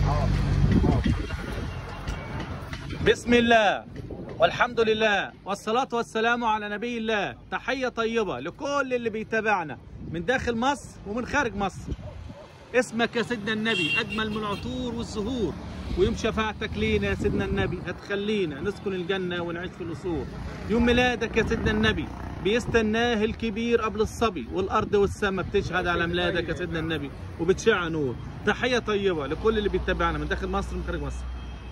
بسم الله والحمد لله والصلاة والسلام على نبي الله تحية طيبة لكل اللي بيتابعنا من داخل مصر ومن خارج مصر اسمك يا سيدنا النبي أجمل من العطور والزهور ويوم شفاعتك لينا يا سيدنا النبي هتخلينا نسكن الجنة ونعيش في القصور يوم ميلادك يا سيدنا النبي بيستناه الكبير قبل الصبي والأرض والسماء بتشهد على ميلادك يا سيدنا النبي وبتشع نور تحية طيبة لكل اللي بيتابعنا من داخل مصر ومن خارج مصر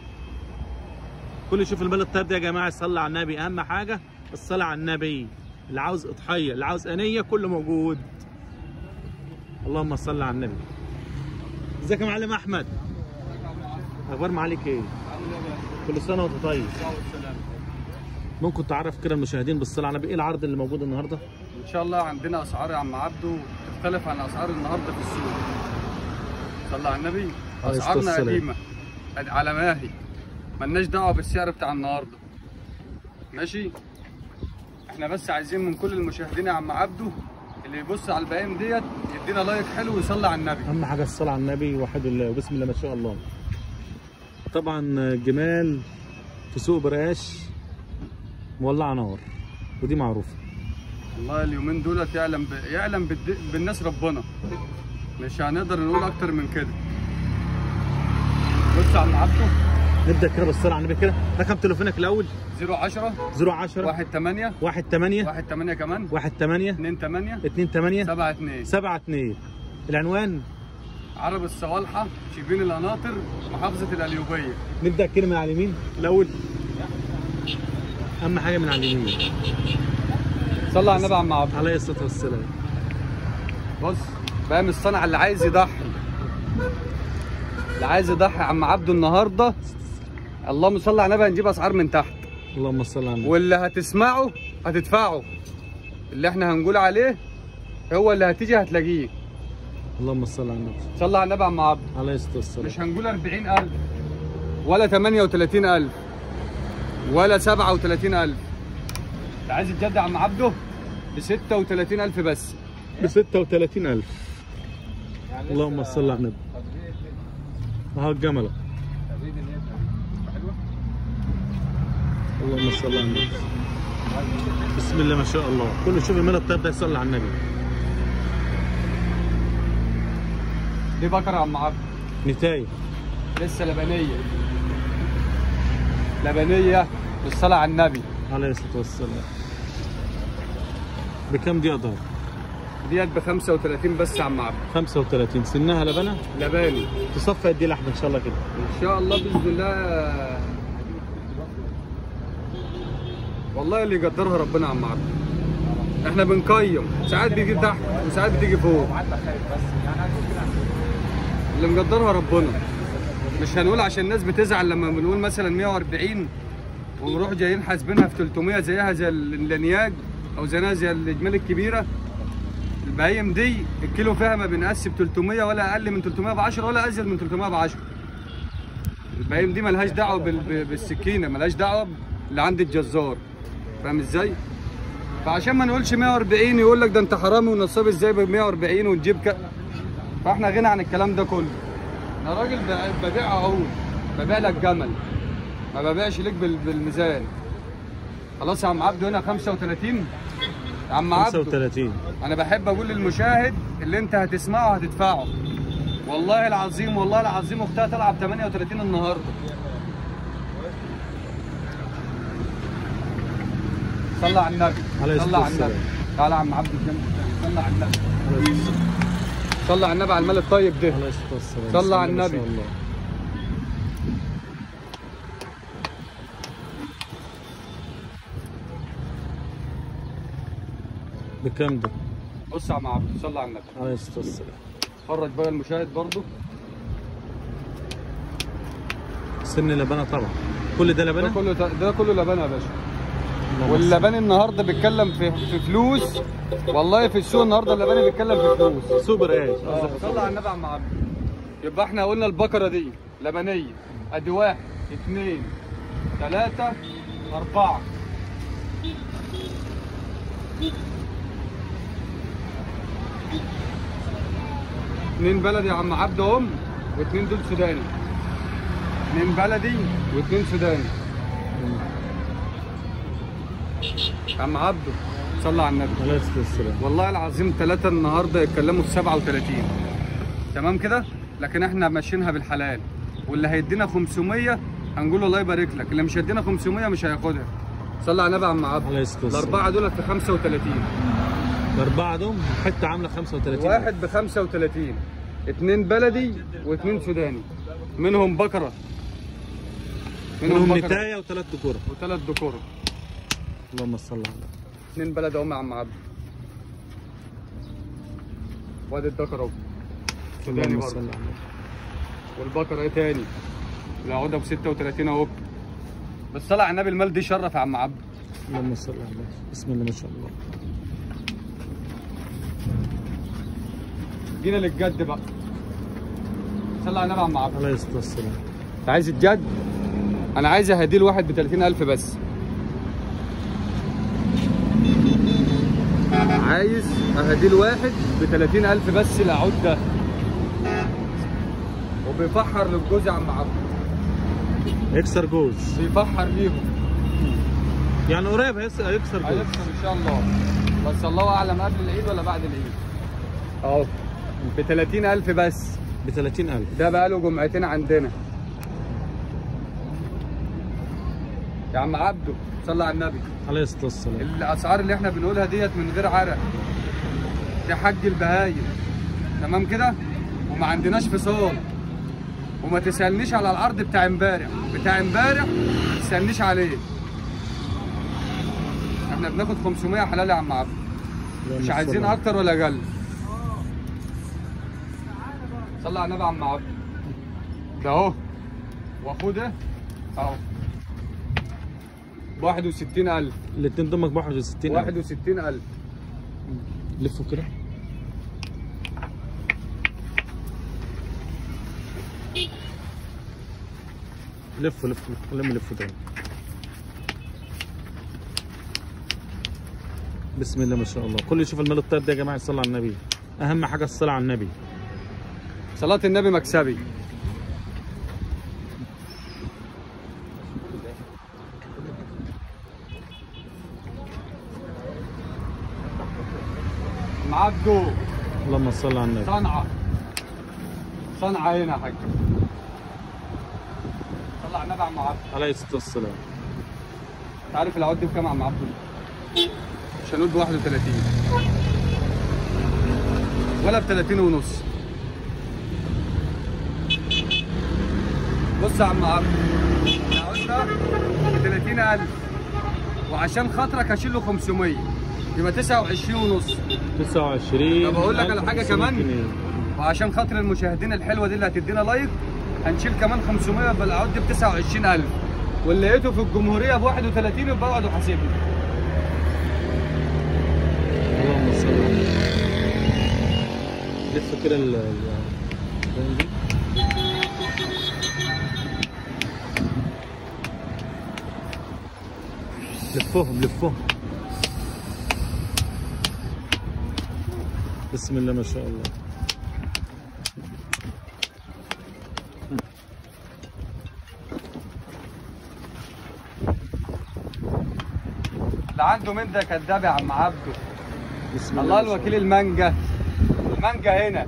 كل يشوف المال الطيب ده يا جماعه يصلي على النبي اهم حاجه الصلاه على النبي اللي عاوز اضحيه اللي عاوز انيه كله موجود اللهم صل على النبي ازيك يا معلم احمد اخبار معاليك ايه كل سنه وانت طيب ممكن تعرف كده المشاهدين بالصلاه على النبي ايه العرض اللي موجود النهارده ان شاء الله عندنا اسعار يا عم عبده تختلف عن اسعار النهارده في السوق صلى على النبي عليه الصلاة اسعارنا والسلام. قديمه على ما هي ملناش دعوه بالسعر بتاع النهارده ماشي احنا بس عايزين من كل المشاهدين يا عم عبده اللي يبص على البهايم ديت يدينا لايك حلو ويصلي على النبي اهم حاجه الصلاه على النبي وحد الله وبسم الله ما شاء الله طبعا جمال في سوق برقاش مولعه نار ودي معروفه والله اليومين دولت يعلم ب... يعلم بالد... بالناس ربنا مش هنقدر نقول اكتر من كده بص يا عم عبده نبدا كده بالصلاه على النبي كده رقم تليفونك الاول 010 010 1 8 1 8 1 8 كمان 1 8 2 8 2 8 7 2 7 2 العنوان عرب الصوالحة شبين القناطر محافظة القليوبية نبدا كده من على اليمين الاول اهم حاجه من على اليمين صلى على النبي يا عم عبد عليه الصلاه والسلام بص فاهم الصنعة اللي عايز يضحي اللي عايز يضحي يا عم عبده النهارده اللهم صل على النبي هنجيب اسعار من تحت اللهم صل على النبي واللي هتسمعه هتدفعه اللي احنا هنقول عليه هو اللي هتيجي هتلاقيه اللهم صل على النبي صلى على النبي يا عم عبده عليه الصلاه والسلام مش هنقول 40000 ولا 38000 ولا 37000 اللي عايز يتجدع يا عم عبده ب 36000 بس ب 36000 اللهم صل على النبي اهو الجمله اللهم صل على النبي بسم الله ما شاء الله كله شوف المال الطيب ده يصلي على النبي دي بكره يا عم عبده نتايه لسه لبنيه لبنيه بالصلاه على النبي عليه الصلاه والسلام بكم دي قدر ديت ب 35 بس يا عم عبده 35 سنها لبنه لباني تصفي قد ايه لحمه ان شاء الله كده ان شاء الله باذن الله والله اللي يقدرها ربنا يا عم عبده احنا بنقيم ساعات بيجي تحت وساعات بتيجي فوق اللي مقدرها ربنا مش هنقول عشان الناس بتزعل لما بنقول مثلا 140 ونروح جايين حاسبينها في 300 زيها زي اللانياج او زيها زي الجمال الكبيره البهايم دي الكيلو فيها ما بينقاس ب 300 ولا اقل من 300 ب 10 ولا ازيد من 300 ب 10 البهايم دي ملهاش دعوه بال- ب- بالسكينه ملهاش دعوه اللي عند الجزار فاهم ازاي؟ فعشان ما نقولش 140 يقول لك ده انت حرامي ونصاب ازاي ب 140 وتجيب ك... فاحنا غنى عن الكلام ده كله انا راجل ب- ببيع عقود ببيع لك جمل ما ببيعش ليك بال- بالميزان خلاص يا عم عبده هنا 35 يا عم عبده 35 انا بحب اقول للمشاهد اللي انت هتسمعه هتدفعه والله العظيم والله العظيم اختها طالعه ب 38 النهارده صلى على النبي عليه صلى الصلاة على النبي والسلام. تعالى يا عم عبد الجنة صلى على النبي عليه الصلاة صلى على النبي على المال الطيب ده عليه الصلاة والسلام صلى بسم على الله ما شاء النبي. الله. بكم ده؟ بص يا عم عبد صلى على النبي عليه الصلاة والسلام فرج بقى المشاهد برضو سن لبنة طبعا كل ده ده لبنة؟ كله ده كله لبن يا باشا اللهم صل. واللبان النهارده بيتكلم في في فلوس والله في السوق النهارده اللبان بيتكلم في فلوس سوبر ايش؟ صلى على النبي يا عم عبد يبقى احنا قلنا البقره دي لبنيه ادي واحد اثنين ثلاثه اربعه اثنين بلدي يا عم عبد هم واثنين دول سوداني اثنين بلدي واثنين سوداني عم عبده صلى على النبي عليه الصلاه والسلام والله العظيم ثلاثة النهارده يتكلموا في 37 تمام كده؟ لكن احنا ماشيينها بالحلال واللي هيدينا 500 هنقول له الله يبارك لك اللي مش هيدينا 500 مش هياخدها صلى على النبي يا عم عبد عليه الصلاه والسلام الأربعة دول في 35 الاربعه دول حته عامله 35 واحد ب 35 اثنين بلدي واثنين سوداني منهم بكرة منهم بكرة نتايه وثلاث دكوره وثلاث ذكور اللهم صل على النبي اثنين بلد اهم يا عم عبد وادي الذكر اهو سوداني اللهم برضه صل على النبي والبقرة ايه تاني؟ العودة ب 36 اهو بس طلع النبي المال دي شرف يا عم عبد اللهم صل على النبي بسم الله ما شاء الله جينا للجد بقى صلى على النبي يا عم عبد عليه الصلاه والسلام انت عايز الجد؟ انا عايز اهديه الواحد ب 30000 بس عايز اهديه الواحد ب 30000 بس العود ده وبيفحر للجوز يا عم عبد يكسر جوز بيفحر ليهم يعني قريب هيس- هيكسر جوز هيكسر ان شاء الله بس الله اعلم قبل العيد ولا بعد العيد اهو ب 30000 بس ب 30000 ده بقى له جمعتين عندنا يا عم عبده صلى على النبي عليه الصلاه والسلام الاسعار اللي احنا بنقولها ديت من غير عرق دي حج البهايم تمام كده وما عندناش فصال وما تسالنيش على العرض بتاع امبارح بتاع امبارح ما تسالنيش عليه احنا بناخد 500 حلال يا عم عبد اللهم مش صل عايزين على اكتر ولا اقل صلى على النبي يا عم عبد ده اهو واخوه ده اهو ب 61000 الاثنين دمك ب 61000 61000 لفوا كده لفوا لفوا خليهم يلفوا تاني بسم الله ما شاء الله كل يشوف المال الطيب ده يا جماعه يصلي على النبي اهم حاجه الصلاه على النبي صلاة النبي مكسبي عم عبده اللهم صل على النبي صنعة صنعة هنا يا حاج طلع النبي يا عم عبده عليه الصلاه والسلام انت عارف العود دي بكام يا عم عبده؟ مش هنقول ب 31 ولا ب 30 ونص بص يا عم عبده العود ده ب 30000 وعشان خاطرك هشيل له 500 يبقى 29 ونص 29 طب أقول لك على حاجة 1500 كمان؟ جنيه. وعشان خاطر المشاهدين الحلوه دي اللي هتدينا لايك هنشيل كمان 500 يبقى العود ب 29000 واللي لقيته في الجمهوريه ب 31 يبقى اقعد وحاسبني اللهم صل على النبي لف كده ال ال- دي. لفوهم لفوهم بسم الله ما شاء الله اللي عنده من ده كداب يا عم عبده بسم الله ما شاء الوكيل المانجا المانجا هنا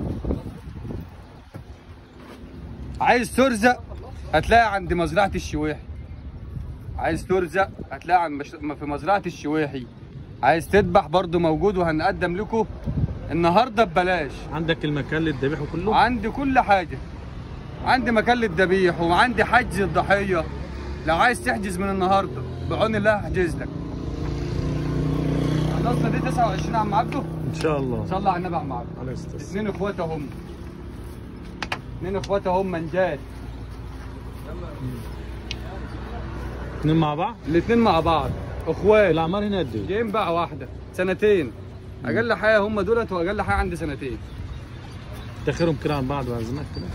عايز ترزق هتلاقي عند مزرعه الشويحي عايز ترزق هتلاقي عند مش... في مزرعه الشويحي عايز تذبح برضه موجود وهنقدم لكم النهارده ببلاش عندك المكان للذبيح كله عندي كل حاجة عندي مكان للذبيح وعندي حجز الضحية لو عايز تحجز من النهاردة بعون الله هحجز لك خلصنا دي 29 يا عم عبده ان شاء الله صلى على النبي يا عم عبده عليه الصلاه والسلام اثنين اخوات هم اثنين اخوات هم منجات اثنين مع بعض الاثنين مع بعض اخوات الاعمار هنا قد ايه؟ جايين بقى واحدة سنتين اقل حاجة هم دولت واقل حاجة عندي سنتين تاخرهم كده عن بعض وعزمات كده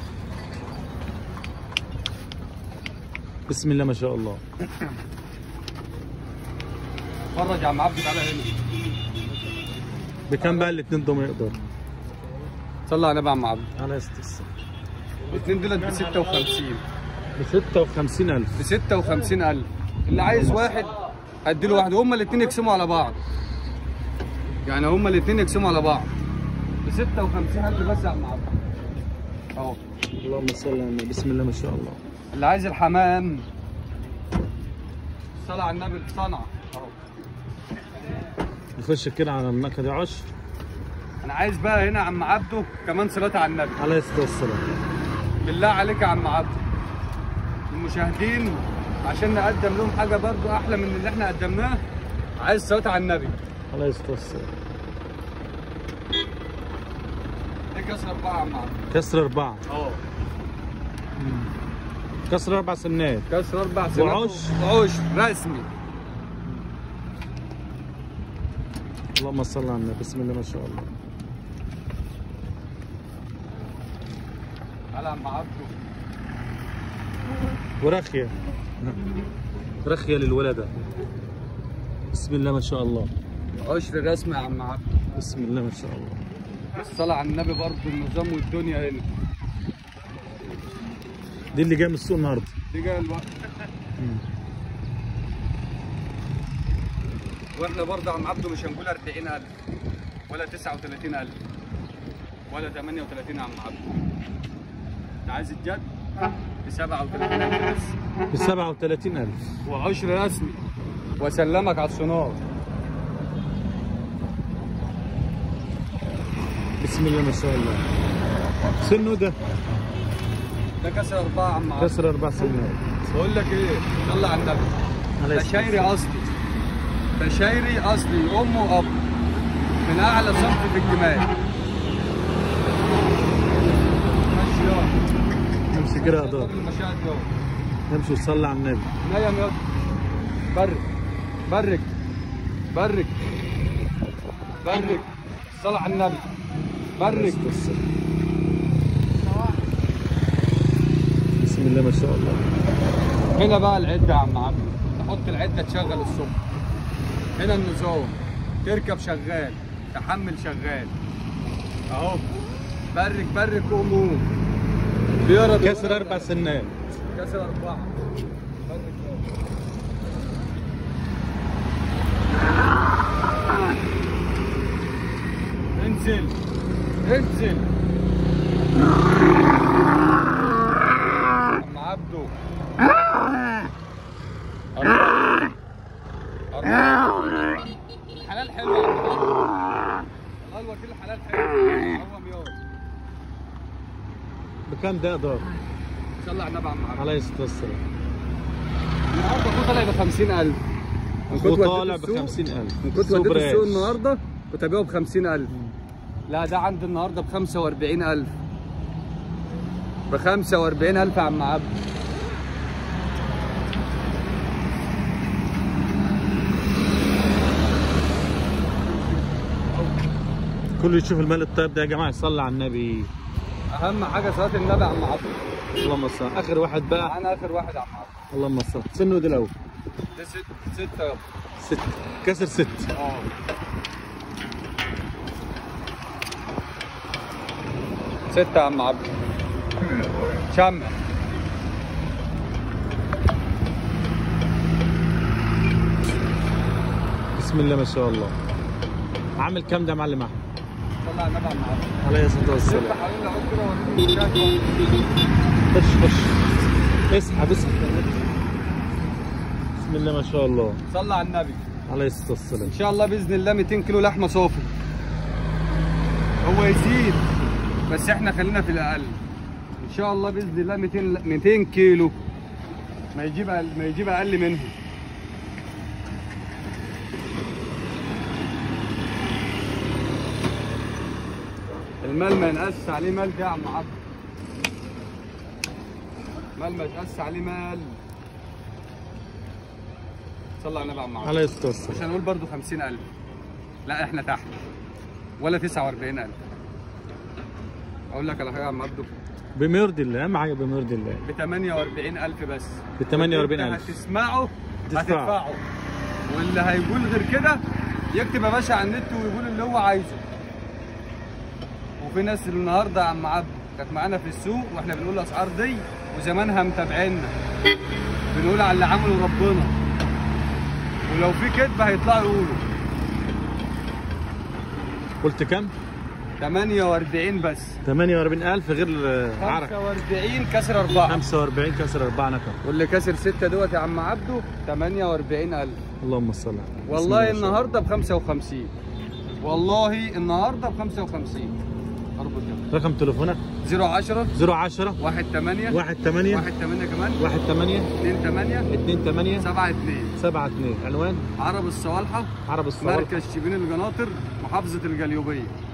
بسم الله ما شاء الله اتفرج يا عم عبده تعالى هنا بكم بقى الاثنين دول يقدر صلى على النبي يا عم عبده على الصلاه والسلام الاثنين دولت ب 56 ب 56000 ب 56000 اللي عايز واحد اديله واحد هما الاثنين يقسموا على بعض يعني هما الاثنين يقسموا على بعض ب 56000 بس يا عم عبد اهو اللهم صل على النبي بسم الله ما شاء الله اللي عايز الحمام صلى على النبي صنعة اهو نخش كده على النكد عشر انا عايز بقى هنا يا عم عبده كمان صلاة على النبي عليه الصلاه والسلام بالله عليك يا عم عبده المشاهدين عشان نقدم لهم حاجه برضو احلى من اللي احنا قدمناه عايز صلاه على النبي عليه الصلاه والسلام دي كسر اربعه يا عم عبده كسر اربعه اه كسر اربع سنات كسر اربع سنين وعشر. وعشر رسمي اللهم صل على النبي بسم الله ما شاء الله على عم عبده ورخيه رخيه للولده بسم الله ما شاء الله عشر رسمي يا عم عبده بسم الله ما شاء الله الصلاة على النبي برضو النظام والدنيا هنا دي اللي جايه من السوق النهارده دي جاي الوقت واحنا برضه يا عم عبده مش هنقول 40000 ولا 39000 ولا 38 يا عم عبده انت عايز الجد ب 37000 بس ب 37000 وعشر رسمي واسلمك على السونار بسم الله ما شاء الله سنه ده ده كسر اربعه يا عم عبده كسر اربع سنات بقول لك ايه صلى على النبي عليه ده الصلاة شايري اصلي ده شايري اصلي ام واب من اعلى صف في الجمال ماشي يلا امسك كده يا دار قبل المشاهد يلا امشي وصلي على النبي نايم يلا برك برك برك برك صلى على النبي برك بسم الله ما شاء الله هنا بقى العده يا عم عبد تحط العده تشغل الصبح هنا النظام تركب شغال تحمل شغال اهو برك برك قوم قوم بيرد كسر اربع سنات كسر اربعه برك قوم. انزل انزل عم عبده أربعة. أربعة. الحلال حلو يا عم عبده. الله الوكيل الحلال حلو هو ميول بكام ده يا دار صلى على النبي يا عم عبده عليه الصلاه والسلام النهارده اخوه طالع ب 50000 اخوه طالع ب 50000 من كنت وديته السوق النهارده كنت ابيعه ب 50000 لا ده عندي النهارده ب 45000 ب 45000 يا عم عبد كله يشوف المال الطيب ده يا جماعه يصلي على النبي اهم حاجه صلاه النبي يا عم عبد اللهم صل اخر واحد بقى معانا اخر واحد يا عم عبد اللهم صل سنه ده الاول ده ست ستة يابا ست كسر ست اه ستة يا عم عبد شمع بسم الله ما شاء الله عامل كام ده يا معلم احمد طلع النبي يا عم عبد عليه الصلاه والسلام افتح علينا عود كده وريني المشاهد خش خش اسحب اسحب بسم الله ما شاء الله صلى على النبي عليه الصلاه والسلام ان شاء الله باذن الله 200 كيلو لحمه صافي هو يزيد بس احنا خلينا في الاقل ان شاء الله باذن الله 200 ل- 200 كيلو ما يجيب أقل ما يجيب اقل منه المال ما ينقص عليه مال ده يا عم عبد مال ما يتقص عليه مال صلى على النبي يا عم عبد عليه الصلاه مش والسلام هنقول برضو 50000 لا احنا تحت ولا 49000 اقول لك على حاجه يا عم عبده بما يرضي الله اهم حاجه بما يرضي الله ب 48000 بس ب 48,000. انت هتسمعه تدفعه. هتدفعه واللي هيقول غير كده يكتب يا باشا على النت ويقول اللي هو عايزه وفي ناس النهارده يا عم عبده كانت معانا في السوق واحنا بنقول الاسعار دي وزمانها متابعينا بنقول على اللي عمله ربنا ولو في كذبه هيطلعوا يقولوا قلت كم 48 بس 48000 غير عرق 45 كسر 4 45 كسر 4 نكر واللي كسر 6 دوت يا عم عبده 48000 اللهم صل على النبي. بسم والله الله ما شاء الله. النهارده ب 55 والله النهارده ب 55 اربط يلا رقم تليفونك 010 010 1 8 1 8 1 8 كمان 1 8 2 8 2 8 7 2 7 2 عنوان عرب الصوالحه عرب الصوالح مركز شبين القناطر محافظه الجليوبيه